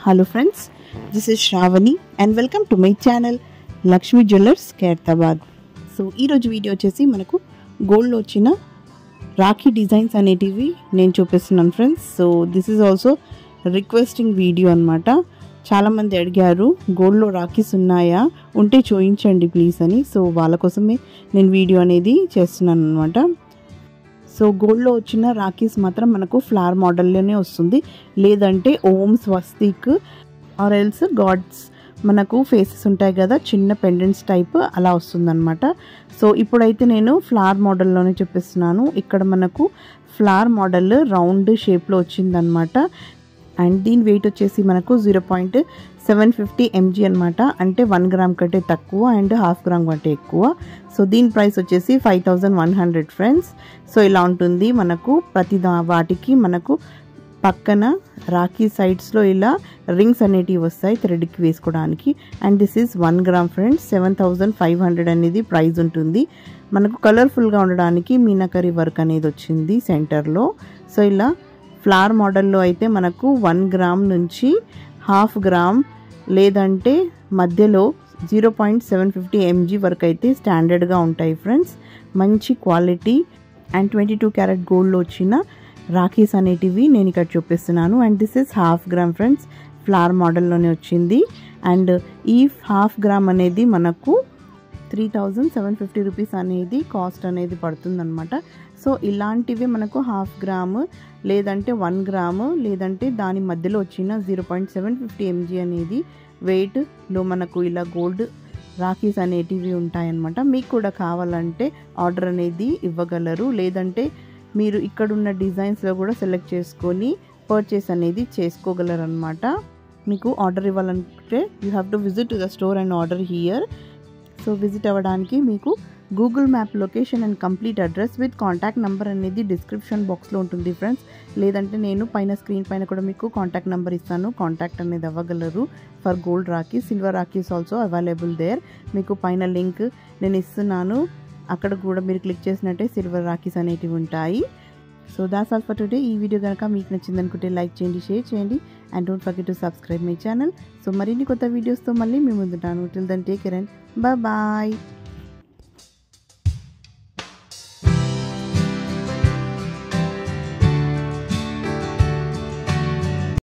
hello friends this is Sravani and welcome to my channel Lakshmi jewellers Khairatabad so ఈరోజు video వచ్చేసి మనకు గోల్డ్లో వచ్చిన రాఖీ డిజైన్స్ అనేటివి నేను చూపిస్తున్నాను friends so this is also requesting video అనమాట చాలామంది అడిగారు గోల్డ్లో రాఖీస్ ఉన్నాయా ఉంటే చూయించండి ప్లీజ్ అని సో వాళ్ళ కోసమే నేను వీడియో అనేది చేస్తున్నాను అనమాట సో గోల్డ్లో వచ్చిన రాఖీస్ మాత్రం మనకు ఫ్లవర్ మోడల్లోనే వస్తుంది లేదంటే Om swastik or else gods మనకు ఫేసెస్ ఉంటాయి కదా చిన్న పెండెంట్స్ టైప్ అలా వస్తుందన్నమాట సో ఇప్పుడైతే నేను ఫ్లవర్ మోడల్లోనే చూపిస్తున్నాను ఇక్కడ మనకు ఫ్లవర్ మోడల్ రౌండ్ షేప్లో వచ్చిందనమాట అండ్ దీని వెయిట్ వచ్చేసి మనకు zero point seven fifty MG అనమాట అంటే వన్ గ్రామ్ కంటే తక్కువ అండ్ హాఫ్ గ్రామ్ కంటే ఎక్కువ సో దీని ప్రైస్ వచ్చేసి five thousand one hundred friends so ఇలా ఉంటుంది మనకు ప్రతి దా వాటికి మనకు పక్కన రాఖీ సైడ్స్లో ఇలా రింగ్స్ అనేటివి వస్తాయి థ్రెడ్కి వేసుకోవడానికి and this is one gram friends seven thousand five hundred అనేది ప్రైస్ ఉంటుంది మనకు కలర్ఫుల్గా ఉండడానికి మీనాకరీ వర్క్ అనేది వచ్చింది సెంటర్లో సో ఇలా ఫ్లవర్ మోడల్లో అయితే మనకు వన్ గ్రామ్ నుంచి హాఫ్ గ్రామ్ లేదంటే మధ్యలో zero point seven fifty MG వరకు అయితే స్టాండర్డ్గా ఉంటాయి ఫ్రెండ్స్ మంచి quality and twenty two carat గోల్డ్లో వచ్చిన రాఖీస్ అనేటివి నేను ఇక్కడ చూపిస్తున్నాను and this is half gram friends flower మోడల్లోనే వచ్చింది అండ్ ఈ హాఫ్ గ్రామ్ అనేది మనకు three thousand seven fifty rupees అనేది కాస్ట్ అనేది పడుతుందన్నమాట సో ఇలాంటివి మనకు హాఫ్ గ్రామ్ లేదంటే వన్ గ్రాము లేదంటే దాని మధ్యలో వచ్చిన zero point seven fifty MG అనేది వెయిట్లో మనకు ఇలా గోల్డ్ రాఖీస్ అనేటివి ఉంటాయన్నమాట మీకు కూడా కావాలంటే ఆర్డర్ అనేది ఇవ్వగలరు లేదంటే మీరు ఇక్కడున్న డిజైన్స్లో కూడా సెలెక్ట్ చేసుకొని పర్చేస్ అనేది చేసుకోగలరు అనమాట మీకు ఆర్డర్ ఇవ్వాలంటే you have to visit the store and order here so visit అవ్వడానికి మీకు Google map location and complete address with contact number అనేది డిస్క్రిప్షన్ బాక్స్లో ఉంటుంది ఫ్రెండ్స్ లేదంటే నేను పైన స్క్రీన్ పైన కూడా మీకు కాంటాక్ట్ నెంబర్ ఇస్తాను కాంటాక్ట్ అనేది అవ్వగలరు for gold rakhi silver rakhis also available there మీకు పైన లింక్ నేను ఇస్తున్నాను అక్కడ కూడా మీరు క్లిక్ చేసినట్టే సిల్వర్ రాకీస్ అనేటివి ఉంటాయి so that's all for today ఈ వీడియో కనుక మీకు నచ్చింది అనుకుంటే లైక్ చేయండి షేర్ చేయండి and don't forget to subscribe my channel so మరిన్ని కొత్త వీడియోస్తో మళ్ళీ మేము ముందుంటాను till then take care and bye